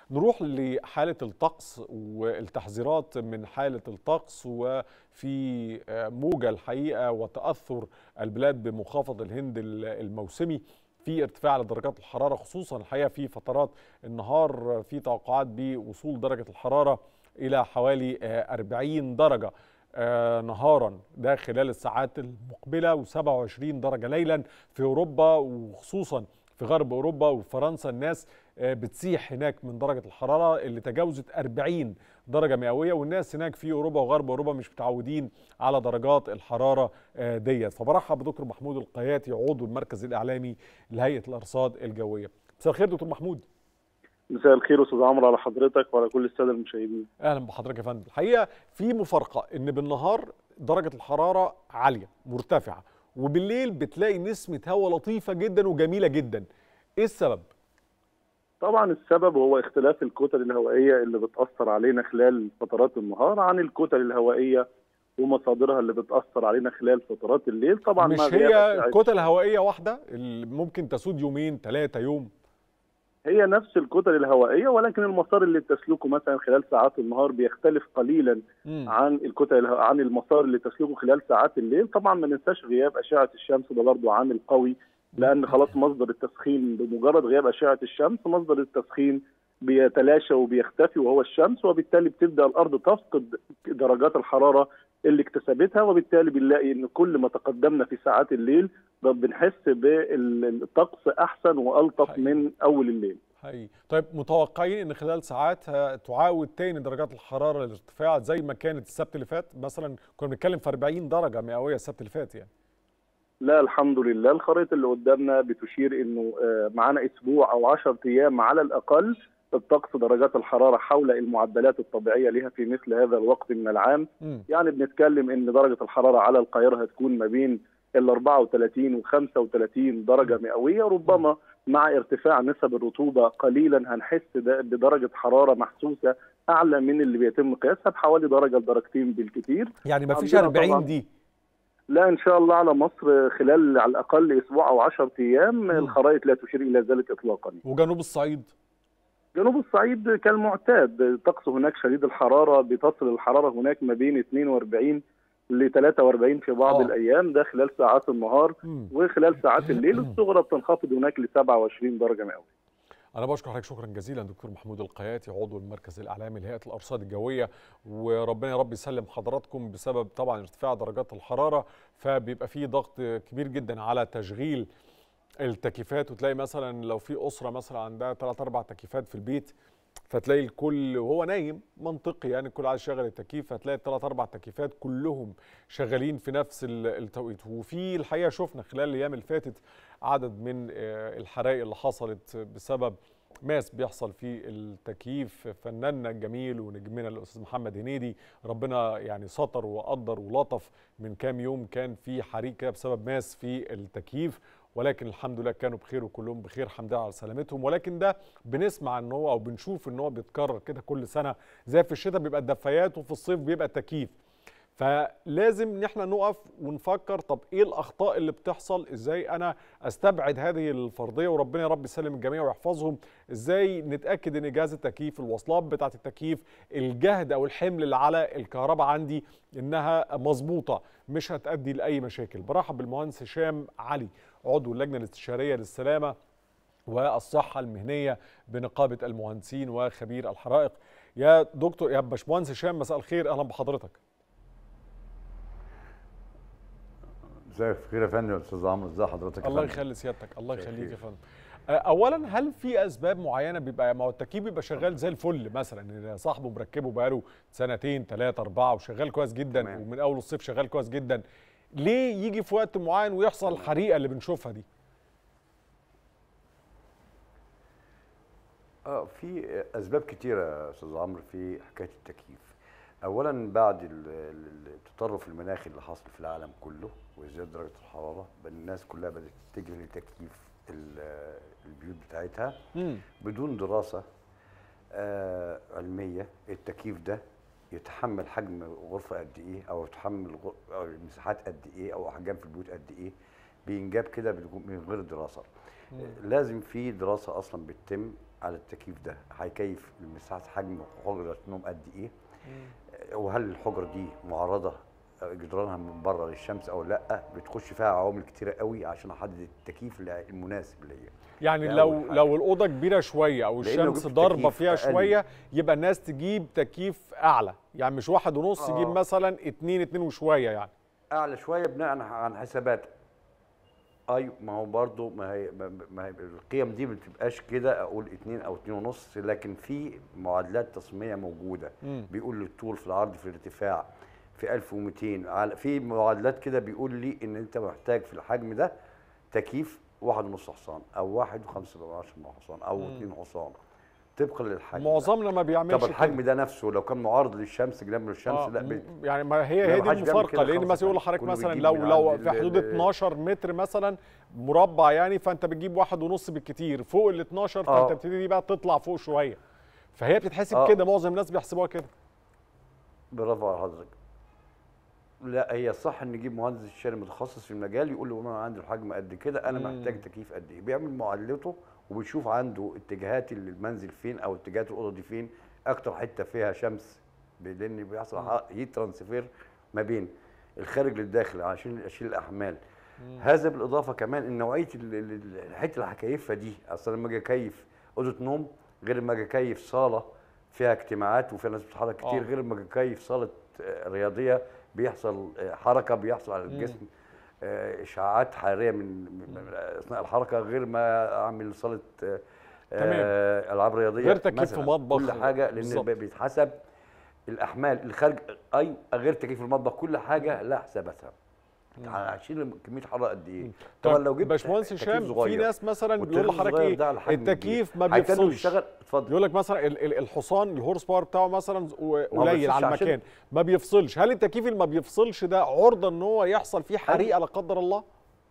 نروح لحالة الطقس والتحذيرات من حالة الطقس وفي موجة الحقيقة وتأثر البلاد بمنخفض الهند الموسمي في ارتفاع لدرجات الحرارة خصوصا الحقيقة في فترات النهار في توقعات بوصول درجة الحرارة إلى حوالي 40 درجة نهارا ده خلال الساعات المقبلة و27 درجة ليلا في أوروبا وخصوصا في غرب أوروبا وفرنسا الناس بتسيح هناك من درجة الحرارة اللي تجاوزت 40 درجة مئوية والناس هناك في أوروبا وغرب أوروبا مش متعودين على درجات الحرارة ديت فبرحب بدكتور محمود القياتي عضو المركز الإعلامي لهيئة الأرصاد الجوية مساء الخير دكتور محمود مساء الخير استاذ عمرو على حضرتك وعلى كل الساده المشاهدين اهلا بحضرتك يا فندم الحقيقه في مفارقه ان بالنهار درجه الحراره عاليه مرتفعه وبالليل بتلاقي نسمه هواء لطيفه جدا وجميله جدا ايه السبب طبعا السبب هو اختلاف الكتل الهوائيه اللي بتاثر علينا خلال فترات النهار عن الكتل الهوائيه ومصادرها اللي بتاثر علينا خلال فترات الليل طبعا مش هي كتل هوائيه واحده اللي ممكن تسود يومين ثلاثه يوم هي نفس الكتل الهوائيه ولكن المسار اللي تسلكه مثلا خلال ساعات النهار بيختلف قليلا م. عن الكتل عن المسار اللي تسلكه خلال ساعات الليل طبعا ما ننساش غياب اشعه الشمس ده برضه عامل قوي لان خلاص مصدر التسخين بمجرد غياب اشعه الشمس مصدر التسخين بيتلاشى وبيختفي وهو الشمس وبالتالي بتبدا الارض تفقد درجات الحراره اللي اكتسبتها وبالتالي بنلاقي ان كل ما تقدمنا في ساعات الليل بنحس بالطقس احسن والطف حقيقي. من اول الليل. حقيقي. طيب متوقعين ان خلال ساعات تعاود تاني درجات الحراره الارتفاع زي ما كانت السبت اللي فات مثلا كنا بنتكلم في 40 درجه مئويه السبت اللي فات يعني. لا الحمد لله الخريطه اللي قدامنا بتشير انه معانا اسبوع او 10 ايام على الاقل الطقس درجات الحراره حول المعدلات الطبيعيه لها في مثل هذا الوقت من العام م. يعني بنتكلم ان درجه الحراره على القاهره هتكون ما بين ال 34 و 35 درجه مئويه ربما مع ارتفاع نسب الرطوبه قليلا هنحس بدرجه حراره محسوسه اعلى من اللي بيتم قياسها بحوالي درجه لدرجتين بالكثير يعني ما فيش 40 دي لا ان شاء الله على مصر خلال على الاقل اسبوع او 10 ايام م. الخرائط لا تشير الى ذلك اطلاقا وجنوب الصعيد جنوب الصعيد كالمعتاد الطقس هناك شديد الحراره بتصل الحراره هناك ما بين 42 ل 43 في بعض أوه. الايام ده خلال ساعات النهار م. وخلال ساعات الليل الصغرى بتنخفض هناك ل 27 درجه مئويه. أنا بشكر حضرتك شكرا جزيلا دكتور محمود القياتي عضو المركز الإعلامي لهيئة الأرصاد الجوية وربنا يا رب يسلم حضراتكم بسبب طبعا ارتفاع درجات الحرارة فبيبقى في ضغط كبير جدا على تشغيل التكييفات وتلاقي مثلا لو في اسره مثلا عندها ثلاث اربع تكييفات في البيت فتلاقي الكل وهو نايم منطقي يعني الكل عايز يشغل التكييف فتلاقي الثلاث اربع تكييفات كلهم شغالين في نفس التوقيت وفي الحقيقه شفنا خلال الايام اللي فاتت عدد من الحرائق اللي حصلت بسبب ماس بيحصل في التكييف فناننا الجميل ونجمنا الاستاذ محمد هنيدي ربنا يعني سطر وقدر ولطف من كام يوم كان في حريق كده بسبب ماس في التكييف ولكن الحمد لله كانوا بخير وكلهم بخير الحمد لله على سلامتهم ولكن ده بنسمع ان هو او بنشوف ان هو بيتكرر كده كل سنه زي في الشتاء بيبقى الدفايات وفي الصيف بيبقى التكييف فلازم ان احنا نقف ونفكر طب ايه الاخطاء اللي بتحصل ازاي انا استبعد هذه الفرضيه وربنا يا رب يسلم الجميع ويحفظهم ازاي نتاكد ان جهاز التكييف الوصلات بتاعه التكييف الجهد او الحمل اللي على الكهرباء عندي انها مظبوطه مش هتؤدي لاي مشاكل برحب بالمهندس هشام علي عضو اللجنه الاستشاريه للسلامه والصحه المهنيه بنقابه المهندسين وخبير الحرائق يا دكتور يا باشمهندس هشام مساء الخير اهلا بحضرتك ازيك بخير يا فندم يا استاذ عمرو ازي حضرتك الله يخلي سيادتك الله يخليك يا فندم اولا هل في اسباب معينه بيبقى ما هو التكييف بيبقى شغال زي الفل مثلا صاحبه مركبه بقاله سنتين ثلاثه اربعه وشغال كويس جدا تمام. ومن اول الصيف شغال كويس جدا ليه يجي في وقت معين ويحصل الحريقه اللي بنشوفها دي اه في اسباب كتيره يا استاذ عمرو في حكايه التكييف اولا بعد التطرف المناخي اللي حاصل في العالم كله وزياده درجه الحراره الناس كلها بدات تتجه لتكييف البيوت بتاعتها مم. بدون دراسه آه علميه التكييف ده يتحمل حجم غرفه قد ايه او يتحمل أو مساحات قد ايه او احجام في البيوت قد ايه بينجاب كده من غير دراسه مم. لازم في دراسه اصلا بتتم على التكييف ده هيكيف مساحه حجم حجره نوم قد ايه وهل الحجره دي معرضه جدرانها من بره للشمس او لا بتخش فيها عوامل كتيره قوي عشان احدد التكييف اللي- المناسب ليا يعني ده لو أول حاجة. لو الاوضه كبيره شويه او لأن لو الشمس جبت ضاربه تكييف فيها أقل. شويه يبقى الناس تجيب تكييف اعلى يعني مش واحد ونص يجيب آه. مثلا اتنين اتنين وشويه يعني اعلى شويه بناء عن حسابات ايوه ما هو برضه ما هي ما- ما هي القيم دي ما بتبقاش كده اقول اتنين او اتنين ونص لكن في معادلات تصميميه موجوده مم. بيقول لي الطول في العرض في الارتفاع في 1200 على في معادلات كده بيقول لي ان انت محتاج في الحجم ده تكييف واحد ونص حصان او واحد وخمسة من عشرة من حصان او مم. اتنين حصان طبقا للحجم ده. معظمنا ما بيعملش طب الحجم كده. ده نفسه لو كان معارض للشمس جنب الشمس آه، لا م- بت- يعني ما هي لا، هي ما دي حدش بيعمل المفارقه كده لان خالص مثلا يقول يعني. لحضرتك كله مثلا بيجيب لو من لو عند في ال- حدود ال- 12 متر مثلا مربع يعني فانت بتجيب واحد ونص بالكتير فوق ال 12 فانت آه. بتبتدي بقى تطلع فوق شويه فهي بتتحسب آه. كده معظم الناس بيحسبوها كده برافو على حضرتك لا هي صح ان نجيب مهندس استشاري متخصص في المجال يقول له انا عندي الحجم قد كده انا مم. محتاج تكييف قد ايه بيعمل معادلته وبيشوف عنده اتجاهات المنزل فين او اتجاهات الاوضه دي فين اكتر حته فيها شمس ب- لان بيحصل هيت ترانسفير ما بين الخارج للداخل عشان اشيل الاحمال هذا بالاضافه كمان ان نوعيه ال- ال- ال- الحته اللي هكيفها دي اصلا لما اجي اكيف اوضه نوم غير لما اجي اكيف صاله فيها اجتماعات وفيها ناس بتتحرك كتير آه. غير لما اجي اكيف صاله آه، رياضيه بيحصل آه، حركه بيحصل على الجسم آه، اشعاعات حراريه من من- اثناء الحركه غير ما اعمل صاله آه، آه، العاب رياضيه غير تكييف مثلاً. في مطبخ. كل حاجه لان بالظبط. بيتحسب الاحمال الخارج اي غير تكييف المطبخ كل حاجه لها حساباتها هشيل كميه حراره قد ايه طبعا لو جبت باشمهندس تكييف هشام في صغير ناس مثلا بيقول والتكييف لحضرتك الصغير ايه ده على حجم التكييف كبير. ما هيتنوا بيفصلش يشتغل اتفضل يقول لك مثلا ال- ال- الحصان الهورس باور بتاعه مثلا قليل بيفصلش على عشان- المكان ما بيفصلش هل التكييف اللي ما بيفصلش ده عرضه ان هو يحصل فيه حريقه لا قدر الله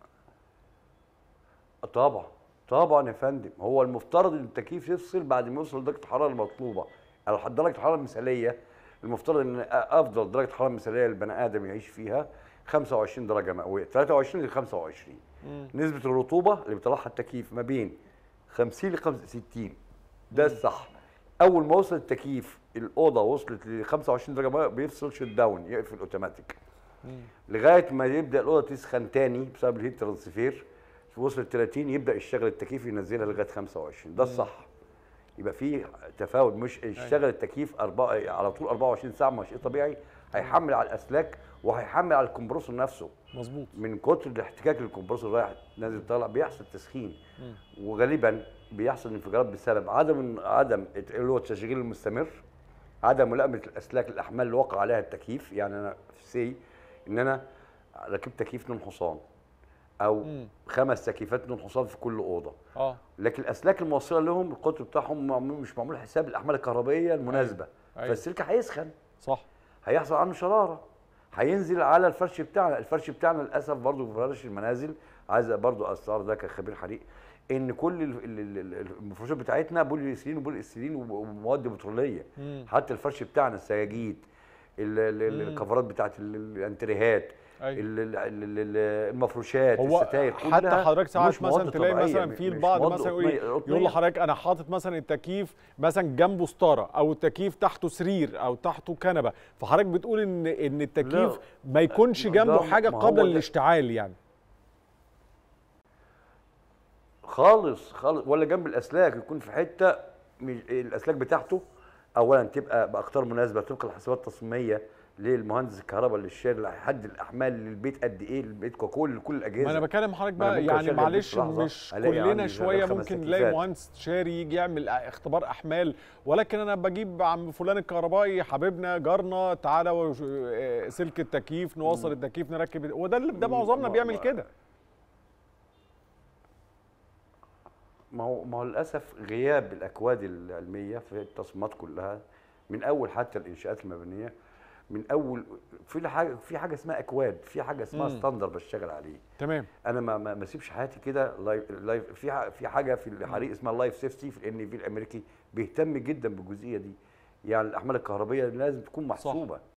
طبعا طبعا يا فندم هو المفترض ان التكييف يفصل بعد ما يوصل لدرجه الحراره المطلوبه او حد درجه الحراره المثاليه المفترض ان افضل درجه حراره مثاليه للبني ادم يعيش فيها 25 درجه مئويه 23 ل 25 نسبه الرطوبه اللي بيطلعها التكييف ما بين 50 ل 65 ده الصح اول ما وصل التكييف الاوضه وصلت ل 25 درجه مئويه بيفصل شوت داون يقفل اوتوماتيك لغايه ما يبدا الاوضه تسخن تاني بسبب الهيت ترانسفير وصلت 30 يبدا يشتغل التكييف ينزلها لغايه 25 ده الصح يبقى في تفاوت مش يشتغل التكييف أربعة على طول 24 ساعه ما شيء طبيعي هيحمل على الاسلاك وهيحمل على الكمبرسور نفسه مظبوط من كتر الاحتكاك للكمبرسور رايح نازل طالع بيحصل تسخين وغالبا بيحصل انفجارات بسبب عدم عدم اللي هو التشغيل المستمر عدم ملائمه الاسلاك الاحمال اللي وقع عليها التكييف يعني انا في سي ان انا ركبت تكييف نون حصان او مم. خمس تكييفات نون حصان في كل اوضه اه لكن الاسلاك الموصله لهم القطر بتاعهم معمول مش معمول حساب الاحمال الكهربائيه المناسبه أيوة. فالسلك هيسخن صح هيحصل عنه شراره هينزل على الفرش بتاعنا الفرش بتاعنا للاسف برضو في فرش المنازل عايز برضو اسرار ده كخبير حريق ان كل ال- ال- ال- المفروشات بتاعتنا بولي اسيلين وبولي اسيلين وب- ومواد بتروليه مم. حتى الفرش بتاعنا السجاجيد ال- ال- ال- مم. الكفرات بتاعت ال- ال- الانتريهات أيوة. ال- ال- ال- ال- المفروشات هو الستاير حتى كلها حضرتك ساعات مش مواد مثلا تلاقي طبيعية، مثلا م- في مش البعض مواد مثلا يقول قطنية- يقول قطنية. لحضرتك انا حاطط مثلا التكييف مثلا جنبه ستاره او التكييف تحته سرير او تحته كنبه فحضرتك بتقول ان ان التكييف لا. ما يكونش ده- جنبه حاجه ما هو قبل ده- الاشتعال يعني خالص خالص ولا جنب الاسلاك يكون في حته مش الاسلاك بتاعته اولا تبقى باقطار مناسبه طبق الحسابات التصميميه للمهندس الكهرباء اللي الشارع اللي هيحدد الاحمال للبيت قد ايه للبيت ككل كل الاجهزه ما انا بكلم حضرتك ما أنا بقى ممكن يعني أشغل معلش بيت في لحظة، مش ألاقي كلنا عندي شويه خمس ممكن تكييفات. نلاقي مهندس استشاري يجي يعمل اختبار احمال ولكن انا بجيب عم فلان الكهربائي حبيبنا جارنا تعالى وش- آه، سلك التكييف نوصل التكييف نركب وده اللي ده معظمنا ما- بيعمل ما- كده ما هو ما هو للاسف غياب الاكواد العلميه في التصميمات كلها من اول حتى الانشاءات المبنيه من اول في حاجه في حاجه اسمها اكواد في حاجه اسمها مم. ستاندر بشتغل عليه تمام انا ما ما ما اسيبش حياتي كده لايف لايف في ح- في حاجه في الحريق اسمها اللايف سيفتي في الان في الامريكي بيهتم جدا بالجزئيه دي يعني الاحمال الكهربائيه لازم تكون محسوبه